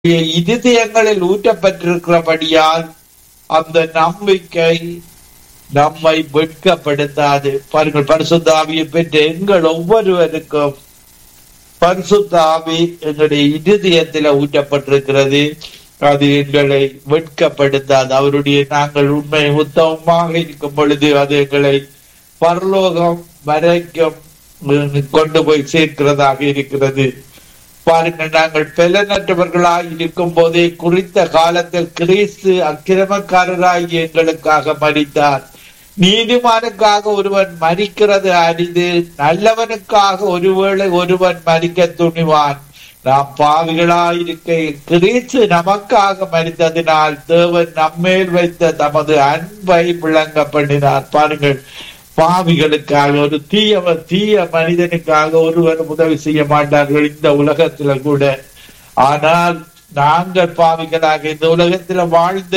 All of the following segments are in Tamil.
இருதயங்களில் ஊற்றப்பட்டிருக்கிறபடியால் அந்த நம்பிக்கை நம்மை வெட்கப்படுத்தாது பாருங்கள் பரிசுத்த ஆவியை பெற்ற எங்கள் ஒவ்வொருவருக்கும் பரிசுத்த ஆவி எங்களுடைய இருதயத்தில் ஊற்றப்பட்டிருக்கிறது அது எங்களை வெட்கப்படுத்தாது அவருடைய நாங்கள் உண்மை உத்தமமாக இருக்கும் பொழுது அது எங்களை பரலோகம் வரைக்கும் கொண்டு போய் சேர்க்கிறதாக இருக்கிறது பாருங்கள் நாங்கள் பலனற்றவர்களாய் இருக்கும் போதே குறித்த காலத்தில் கிறிஸ்து அக்கிரமக்காரராய் எங்களுக்காக மறித்தார் நீதிமானுக்காக ஒருவன் மறிக்கிறது அரிது நல்லவனுக்காக ஒருவேளை ஒருவன் மறிக்க துணிவான் நாம் பாவிகளாயிருக்க கிறிஸ்து நமக்காக மறித்ததினால் தேவன் நம்மேல் வைத்த தமது அன்பை விளங்க பண்ணினார் பாருங்கள் பாவிகளுக்காக ஒரு தீய தீய மனிதனுக்காக ஒருவர் உதவி செய்ய மாட்டார்கள் இந்த உலகத்துல கூட ஆனால் நாங்கள் பாவிகளாக இந்த உலகத்துல வாழ்ந்த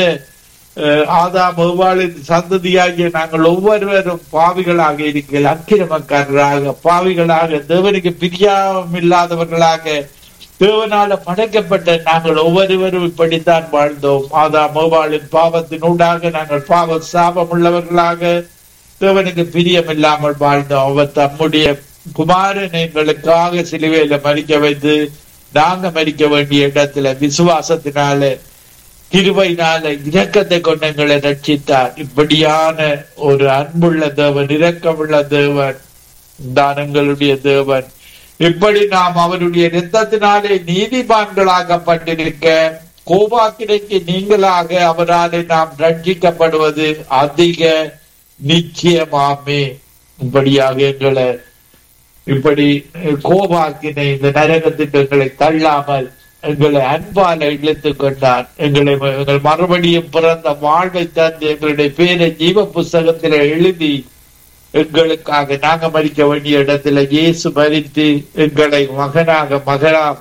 ஆதாம் எவ்வாளின் சந்ததியாகிய நாங்கள் ஒவ்வொருவரும் பாவிகளாக இருக்கிற அக்கிரமக்காரராக பாவிகளாக தேவனுக்கு பிரியாம இல்லாதவர்களாக தேவனால படைக்கப்பட்ட நாங்கள் ஒவ்வொருவரும் இப்படித்தான் வாழ்ந்தோம் ஆதாம் எவ்வாளின் பாவத்தினூடாக நாங்கள் பாவ சாபம் உள்ளவர்களாக தேவனுக்கு பிரியம் இல்லாமல் வாழ்ந்தோம் அவர் தம்முடைய குமாரன் எங்களுக்காக சிலுவையில மறிக்க வைத்து நாங்க மறிக்க வேண்டிய இடத்துல விசுவாசத்தினால கிருபையினால இரக்கத்தை கொண்டு எங்களை ரட்சித்தார் இப்படியான ஒரு அன்புள்ள தேவன் இரக்கமுள்ள தேவன் தான் எங்களுடைய தேவன் இப்படி நாம் அவருடைய ரத்தத்தினாலே நீதிமான்களாகப்பட்டிருக்க கோபாக்கினைக்கு நீங்களாக அவராலே நாம் ரட்சிக்கப்படுவது அதிக நிச்சயமாமே இப்படியாக எங்களை இப்படி கோபாக்கினை இந்த நரகத்துக்கு எங்களை தள்ளாமல் எங்களை அன்பால இழுத்து கொண்டார் எங்களை எங்கள் மறுபடியும் பிறந்த வாழ்வை தந்து எங்களுடைய பேரை ஜீவ புஸ்தகத்தில எழுதி எங்களுக்காக நாங்க மறிக்க வேண்டிய இடத்துல இயேசு மறித்து எங்களை மகனாக மகனாக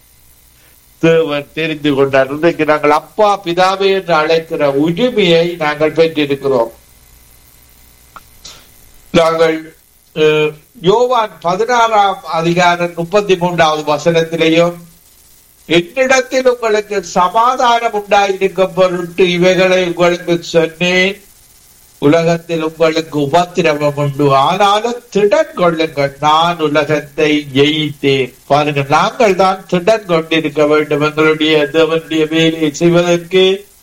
தேவன் தெரிந்து கொண்டார் இன்றைக்கு நாங்கள் அப்பா பிதாவே என்று அழைக்கிற உரிமையை நாங்கள் பெற்றிருக்கிறோம் நாங்கள் யோவான் பதினாறாம் அதிகாரம் முப்பத்தி மூன்றாவது வசனத்திலேயும் என்னிடத்தில் உங்களுக்கு சமாதானம் உண்டாயிருக்கும் பொருட்டு இவைகளை உங்களுக்கு சொன்னேன் உலகத்தில் உங்களுக்கு உபத்திரவம் உண்டு ஆனாலும் திடன் கொள்ளுங்கள் நான் உலகத்தை ஜெயித்தேன் பாருங்கள் நாங்கள் தான் திடன் கொண்டிருக்க வேண்டும் எங்களுடைய தேவனுடைய வேலையை செய்வதற்கு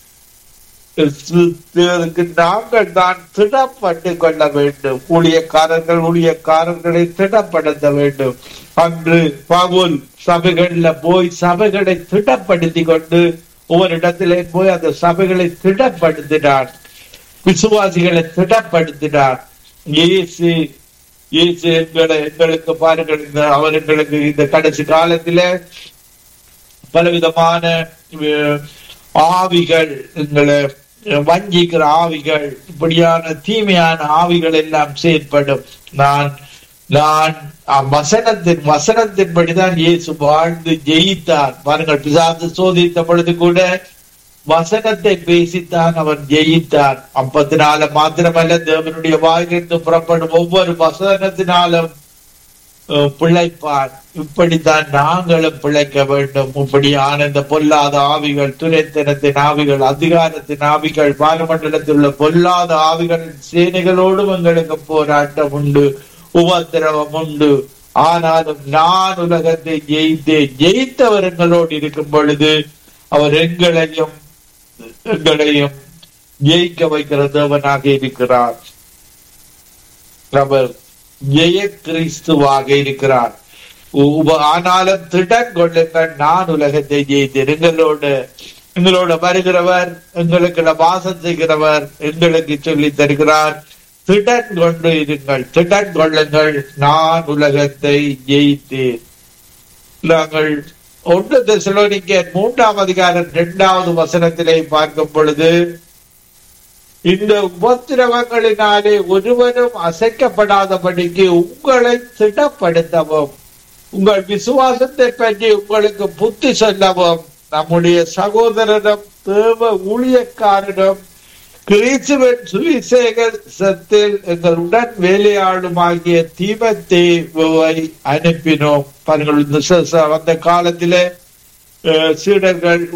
நாங்கள் தான் திடப்பட்டு கொள்ள வேண்டும் ஊழியக்காரர்கள் ஊழியக்காரர்களை திடப்படுத்த வேண்டும் அன்று பவுல் சபைகள்ல போய் சபைகளை திடப்படுத்தி கொண்டு ஒவ்வொரு இடத்திலே போய் அந்த சபைகளை திடப்படுத்தினார் விசுவாசிகளை திடப்படுத்தினார் இயேசு இயேசு எங்களை எங்களுக்கு பாருங்கள் இந்த அவர்களுக்கு இந்த கடைசி காலத்தில பலவிதமான ஆவிகள் எங்களை வஞ்சிக்கிற ஆவிகள் இப்படியான தீமையான ஆவிகள் எல்லாம் செயற்படும் நான் நான் வசனத்தின் வசனத்தின்படிதான் இயேசு வாழ்ந்து ஜெயித்தார் பாருங்கள் பிசாசு சோதித்த பொழுது கூட வசனத்தை பேசித்தான் அவன் ஜெயித்தார் அப்பத்தினால மாத்திரமல்ல தேவனுடைய வாயிலிருந்து புறப்படும் ஒவ்வொரு வசனத்தினாலும் பிழைப்பார் இப்படித்தான் நாங்களும் பிழைக்க வேண்டும் இப்படி ஆனந்த பொல்லாத ஆவிகள் துரைத்தனத்தின் ஆவிகள் அதிகாரத்தின் ஆவிகள் பாரமண்டலத்தில் உள்ள பொல்லாத ஆவிகளின் சேனைகளோடும் எங்களுக்கு போராட்டம் உண்டு உபத்திரவம் உண்டு ஆனாலும் நான் உலகத்தை ஜெயித்தேன் ஜெயித்தவர் எங்களோடு இருக்கும் பொழுது அவர் எங்களையும் எங்களையும் ஜெயிக்க வைக்கிற தேவனாக இருக்கிறார் அவர் ஜெய கிறிஸ்துவாக இருக்கிறார் ஆனாலும் திடன் கொள்ளுங்கள் நான் உலகத்தை ஜெயித்தேன் எங்களோட எங்களோட வருகிறவர் எங்களுக்கு வாசம் செய்கிறவர் எங்களுக்கு சொல்லி தருகிறார் திடன் கொண்டு இருங்கள் திடன் கொள்ளுங்கள் நான் உலகத்தை ஜெயித்தேன் நாங்கள் ஒன்று தெசலோனிக்க மூன்றாம் அதிகாரம் இரண்டாவது வசனத்திலே பார்க்கும் பொழுது இந்த உபத்திரவங்களினாலே ஒருவரும் அசைக்கப்படாதபடிக்கு உங்களை திடப்படுத்தவும் உங்கள் விசுவாசத்தை பற்றி உங்களுக்கு புத்தி சொல்லவும் நம்முடைய சகோதரனும் தேவ ஊழியக்காரனும் கிறிஸ்துவன் சுவிசேகத்தில் எங்கள் உடன் வேலையாளுமாகிய தீமத்தேவை அனுப்பினோம் பாருங்கள் இந்த அந்த காலத்திலே அஹ், சீடர்கள்